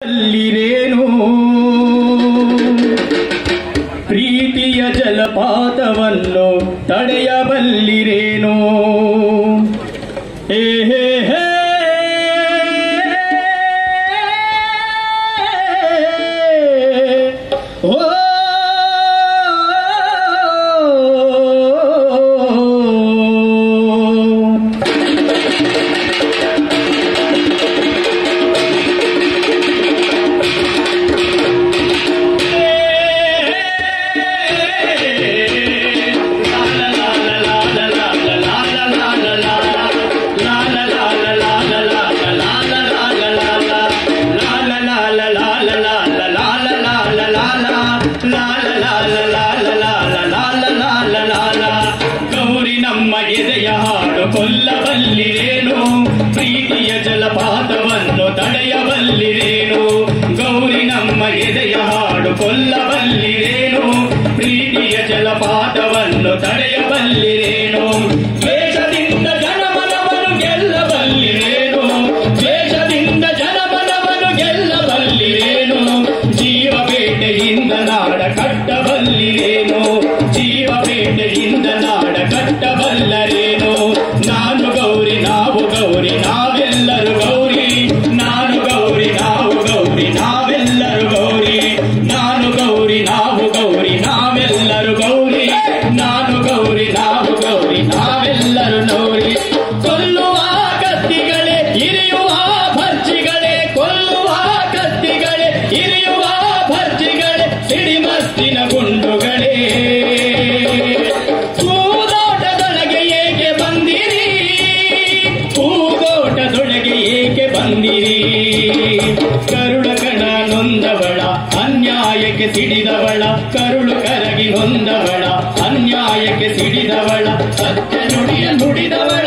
ಅಲ್ಲಿರೇನು ಪ್ರೀತಿಯ ಜಲಪಾತವನ್ನು ತಡೆಯಬಲ್ಲಿರೇನು ಹೇ ಹೇ ಹೇ ಓ ಗೌರಿ ನಮ್ಮ ಎದೆಯ ಹಾಡು ಕೊಲ್ಲಬಲ್ಲಿರೇನು ಪ್ರೀತಿಯ ಜಲಪಾತವನ್ನು ತಡೆಯಬಲ್ಲಿರೇನು ಗೌರಿ ನಮ್ಮ ಎದೆಯ ಹಾಡು ಕೊಲ್ಲಬಲ್ಲಿರೇನು ಪ್ರೀತಿಯ ಜಲಪಾತವನ್ನು ತಡೆಯಬಲ್ಲಿರೇನು ದ್ವೇಷದಿಂದ ಜನಮನವನ್ನು ಗೆಲ್ಲಬಲ್ಲಿರೇನು ದ್ವೇಷದಿಂದ ಜನಮನವನ್ನು ಗೆಲ್ಲಬಲ್ಲಿರೇನು ಜೀವ ಬೇಟೆಯಿಂದ ನಾಡ ಕಟ್ಟಬಲ್ಲಿರೇನು ಜೀವ ಬೇಟೆಯಿಂದ ನಾಡ ಕಟ್ಟಬಲ್ಲರೇನು ನಾನು ಗೌರಿ ನಾವು ಗೌರಿ ನಾವೆಲ್ಲರೂ ಗೌರಿ ನಾನು ಗೌರಿ ನಾವು ಗೌರಿ ನಾವೆಲ್ಲರೂ ಗೌರಿ ನಾನು ಗೌರಿ ನಾವು ಗೌರಿ ನಾವೆಲ್ಲರೂ ಗೌರಿ ನಾನು ಗೌರಿ ನಾವು ಗೌರಿ ನಾವೆಲ್ಲರೂ ಗೌರಿ ಕೊಲ್ಲುವ ಕತ್ತಿಗಳೇ ಇರಿಯುವ ಭರ್ಜಿಗಳೇ ಕೊಲ್ಲುವ ಕತ್ತಿಗಳೇ ಇರಿಯುವ ಭರ್ಜಿಗಳೇ ಸಿಡಿಮಸ್ತಿನ ಗುಂಡುಗಳೇ ಹೂದೋಟದೊಳಗೆ ಏಕೆ ಬಂದಿರಿ ಹೂದೋಟದೊಳಗೆ ಏಕೆ ಬಂದಿರಿ ಕರುಳ ಕಣ ನೊಂದವಳ ಅನ್ಯಾಯಕ್ಕೆ ಸಿಡಿದವಳ ಕರುಳು ಕರಗಿ ನೊಂದವಳ ಅನ್ಯಾಯಕ್ಕೆ ಸಿಡಿದವಳ ಸತ್ಯ ನುಡಿಯ ನುಡಿದವಳ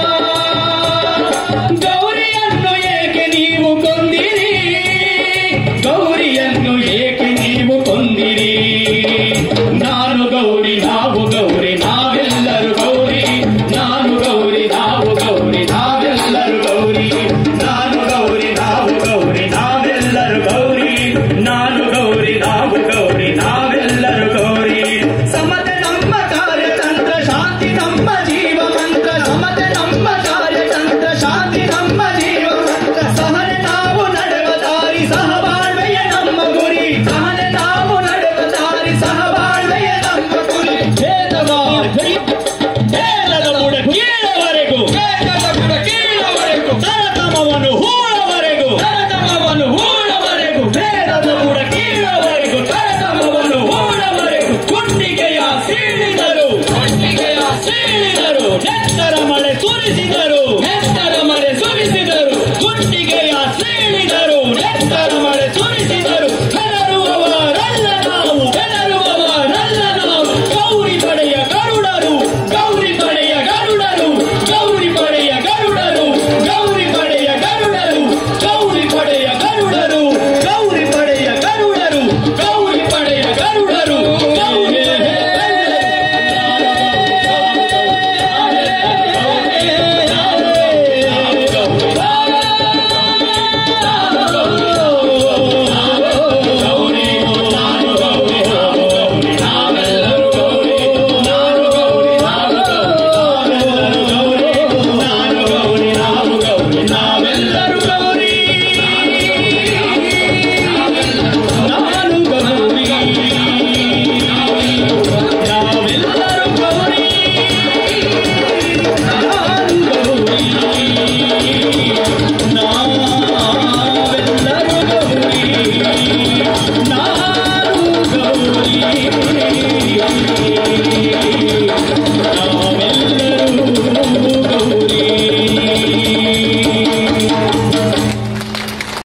ಗೌರಿಯನ್ನು ಏಕೆ ನೀವು ಕೊಂದಿರಿ ಗೌರಿಯನ್ನು ಏಕೆ ನೀವು ಕೊಂದಿರಿ ನಾನು ಗೌರಿ ನಾವು ಗೌರಿ ನಾವೆಲ್ಲರೂ ಗೌರಿ ನಾನು ಗೌರಿ ನಾವು ಗೌರಿ ನಾವೆಲ್ಲರೂ ಗೌರಿ ನಾನು ಗೌರಿ ನಾವು ಗೌರಿ ನಾವೆಲ್ಲರೂ ಗೌರಿ ನಾನು ಗೌರಿ ನಾವು ಗೌರಿ ನಾವೆಲ್ಲರೂ ಗೌರಿ ಸಮತೆ ನಮ್ಮ ಕಾರ್ಯತಂತ್ರ ಶಾಂತಿ ನಮ್ಮ ಜೀವ ಮಂತ್ರ ಸಮತೆ ನಮ್ಮ ಕಾರ್ಯತಂತ್ರ ಶಾಂತಿ ನಮ್ಮ ಜೀವ ಮಂತ್ರ ಸಹನೆ ನಾವು ನಡೆವ ದಾರಿ ಸಹಬಾಳ್ವೆಯ ನಮ್ಮ ಗುರಿ ಸಹನೆ ನಾವು ನಡೆವ ದಾರಿ ಸಹಬಾಳ್ವೆಯ ನಮ್ಮ ಗುರಿ ಭೇದವಾಗಿ ಭೇದದ ಬುಡ ಕೀಳವರೆಗೂ ಭೇದದ ಬುಡ ಕೀಳವರೆಗೂ ತರತಮವನ್ನು ಹೂಳವರೆಗೂ ತರತಮವನ್ನು ಹೂಳವರೆಗೂ ಭೇದದ ಬುಡ ಕೀಳವರೆಗೂ ತರತಮವನ್ನು ಹೂಳವರೆಗೂ ಕುಂಡಿಗೆಯ ಸೀಳಿದರು ಕುಂಡಿಗೆಯ ಸೀಳಿದರು ನೆತ್ತರ ಮಳೆ ಸುರಿಸಿದರು ನೆತ್ತರ ಮಳೆ ಸುರಿಸಿದರು ಕುಂಡಿಗೆಯ ಸೀಳಿದರು ನೆತ್ತರ ಮಳೆ